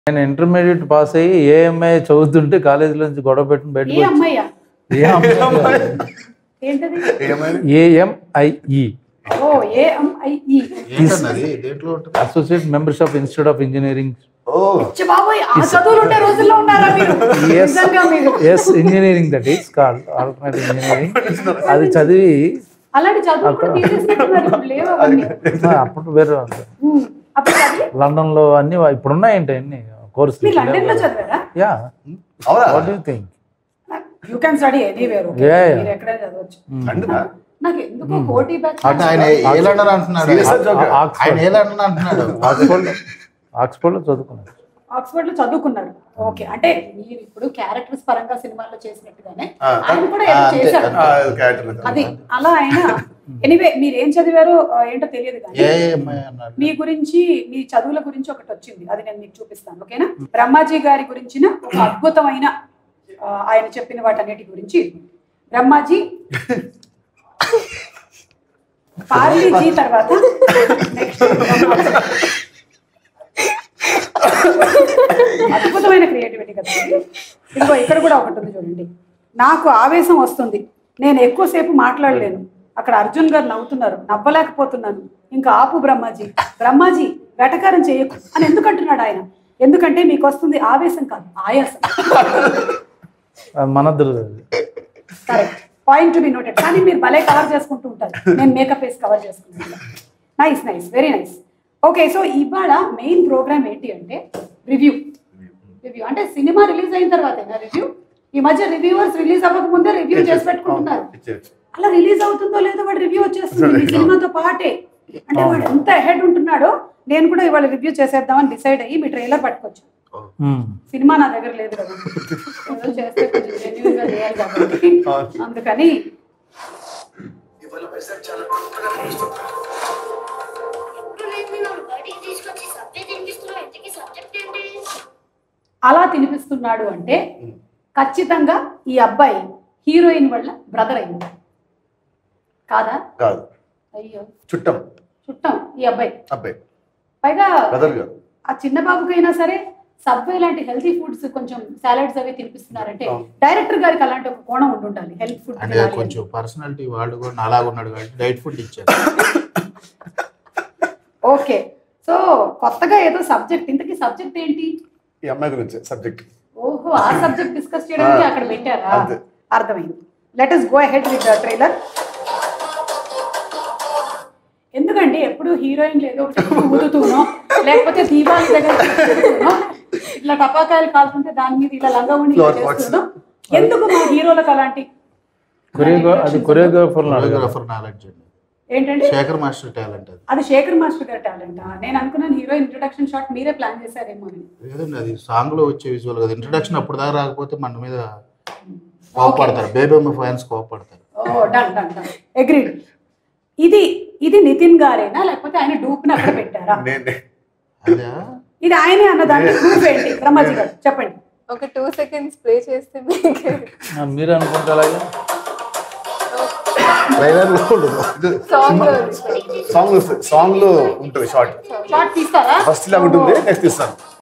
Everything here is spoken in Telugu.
నేను ఇంటర్మీడియట్ పాస్ అయ్యి ఏఎంఐ చదువుతుంటే కాలేజీలో నుంచి గొడవ పెట్టుకుని ఏ బయటకు వచ్చి అమ్మాయ్యా ఏ అమ్మాయి ఏంటది ఏమైంది ఏఎంఐఈ ఓ ఏఎంఐఈ ఏంటన్నది దేంట్లో ఉంటుంది associate members of institute of engineering ఓ ఛ బాబోయ్ ఆ చదువులు ఉండే రోజుల్లో ఉన్నారా మీరు ఎస్ నిజంగా మీరు ఎస్ engineering that is called alternative engineering అది చదివి అలాంటి చదువులు కూడా తీసేసినట్టున్నారు ఇప్పుడు లేవు అవన్నీ ఆ, అప్పుడు వేరే ఉంది. ఉమ్. అప్పుడు చదివి లండన్ లో అన్ని ఇప్పుడు ఉన్నాయంటే అన్ని కోర్సులు మీరు లండన్ లో చదివారా యా అవునా what you think you can study anywhere Yeah, yeah. మీరు ఎక్కడైనా చదవచ్చు అంటున్నా నాకు ఎందుకో కోటి బ్యాచ్ అంటే ఆయన ఏ లండన్ అంటున్నాడు Serious ఆ joke? ఆయన ఏ లండన్ అంటున్నాడు ఆక్స్ఫర్డ్ ఆక్స్ఫర్డ్ లో చదువుకున్నాను ఆక్స్ఫర్డ్ లో చదువుకున్నారు ఓకే అంటే మీరు ఇప్పుడు క్యారెక్టర్స్ పరంగా సినిమాల్లో చేసినట్టుగానే ఆ, ఆయన కూడా ఆ, ఏదో అంతే. చేశారు ఆ, క్యారెక్టర్ అది అలా ఆయన ఎనీవే మీరు ఏం చదివారో ఆ, ఏంటో తెలియదు కానీ ఏ అమ్మాయి అన్నాడు మీ గురించి మీ చదువుల గురించి ఒకటి వచ్చింది అది నేను మీకు చూపిస్తాను ఓకేనా బ్రహ్మాజీ గారి గురించిన ఒక అద్భుతమైన ఆ, ఆయన చెప్పిన వాటన్నిటి గురించి బ్రహ్మాజీ పార్లీజీ తర్వాత నెక్స్ట్ అద్భుతమైన క్రియేటివిటీ కదా ఇది. ఇదిగో ఇక్కడ కూడా ఒకటి ఉంది చూడండి నాకు ఆవేశం వస్తుంది నేను ఎక్కువసేపు మాట్లాడలేను అక్కడ అర్జున్ గారు నవ్వుతున్నారు నవ్వలేకపోతున్నాను ఇంకా ఆపు బ్రహ్మాజీ బ్రహ్మాజీ వెటకారం చేయకు అని ఎందుకు అంటున్నాడు ఆయన ఎందుకంటే మీకు వస్తుంది ఆవేశం కాదు ఆయాసం మనద్దరు correct point to be noted కానీ మీరు భలే కవర్ చేసుకుంటూ ఉంటారు నేను మేకప్ వేసి కవర్ చేసుకుంటాను nice nice very nice okay so ఇవాళ మెయిన్ ప్రోగ్రామ్ ఏంటి అంటే రివ్యూ రివ్యూ అంటే సినిమా రిలీజ్ అయిన తర్వాతేనా రివ్యూ ఈ మధ్య రివ్యూవర్స్ రిలీజ్ అవ్వక ముందే రివ్యూ చేసి పెట్టుకుంటున్నారు అలా రిలీజ్ అవుతుందో లేదో వాడు రివ్యూ వచ్చేస్తుంది ఈ సినిమాతో పాటే అంటే వాడు ఎంత హెడ్ ఉంటున్నాడో నేను కూడా ఇవాళ రివ్యూ చేసేద్దామని డిసైడ్ అయ్యి మీ ట్రైలర్ పట్టుకొచ్చాను సినిమా నా దగ్గర లేదు కదా ఏదో చేస్తే కొంచెం genuine గా చేయాలి కాబట్టి అందుకని ఇప్పుడు నేను నన్ను బయటికి తీసుకొచ్చి సబ్జెక్ట్ తినిపిస్తున్నావు ఇంతకీ సబ్జెక్ట్ ఏంటి అలా తినిపిస్తున్నాడు అంటే ఖచ్చితంగా ఈ అబ్బాయి హీరోయిన్ వల్ల బ్రదర్ అయింది కాదా కాదు అయ్యో చుట్టం చుట్టం ఈ అబ్బాయి అబ్బాయి పైగా బ్రదర్ గారు ఆ చిన్న బాబుకైనా సరే సబ్వే లాంటి హెల్తీ ఫుడ్స్ కొంచెం సాలడ్స్ అవి తినిపిస్తున్నారంటే అవును. డైరెక్టర్ గారికి అలాంటి ఒక కోణం ఉండి ఉండాలి హెల్త్ ఫుడ్ అంటే కొంచెం పర్సనాలిటీ వాళ్ళు కూడా నాలాగా ఉన్నాడు కాబట్టి డైట్ ఫుడ్ ఇచ్చారు ఓకే సో కొత్తగా ఏదో సబ్జెక్ట్ ఇంతకీ సబ్జెక్ట్ ఏంటి ఈ అమ్మాయి గురించి సబ్జెక్ట్ ఓహో ఆ సబ్జెక్ట్ డిస్కస్ చేయడానికి అక్కడ పెట్టారా అంతే. అర్థమైంది let us go ahead with the trailer ఎందుకంటే ఎప్పుడు హీరోయిన్ ఏదో ఒకటి ఊదుతూనో లేకపోతే దీపావళి దగ్గర కూర్చుంటూనో, ఇట్లా టపాకాయలు కాల్తుంటే దాని మీద ఇలా లంగా ఉండి ఇలా Flower pots. చేస్తుందో ఎందుకు మా హీరోలకు అలాంటి కొరియోగ్రా అది కొరియోగ్రాఫర్ కొరియోగ్రాఫర్ నాలెడ్జ్ అండి ఏంటంటే శేఖర్ మాస్టర్ టాలెంట్ అది అది శేఖర్ మాస్టర్ గారి టాలెంట్ నేను అనుకున్నాను హీరోయిన్ ఇంట్రొడక్షన్ షాట్ మీరే ప్లాన్ చేశారేమో అని లేదండి అది సాంగ్ లో వచ్చే విజువల్ కదా ఇంట్రడక్షన్ అప్పుడు దాకా రాకపోతే మన మీద కోపడతారు బేబీ ఫ్యాన్స్ కోపడతారు ఓ డన్ డన్ డన్ అగ్రీడ్ ఇది ఇది నితిన్ గారేనా లేకపోతే ఆయన డూప్ని అక్కడ పెట్టారా నేనే అదే ఇది ఆయనే అన్న దానికి ప్రూఫ్ ఏంటి బ్రహ్మాజీ గారు చెప్పండి ఒక టూ సెకండ్స్ ప్లే చేస్తే మీకు మీరు అనుకుంటే అలాగే ట్రైలర్ లో సాంగ్ లో సాంగ్ సాంగ్ లో ఉంటుంది షార్ట్ షార్ట్ తీస్తారా ఫస్ట్ ఇలా ఉంటుంది నెక్స్ట్ ఇస్తాను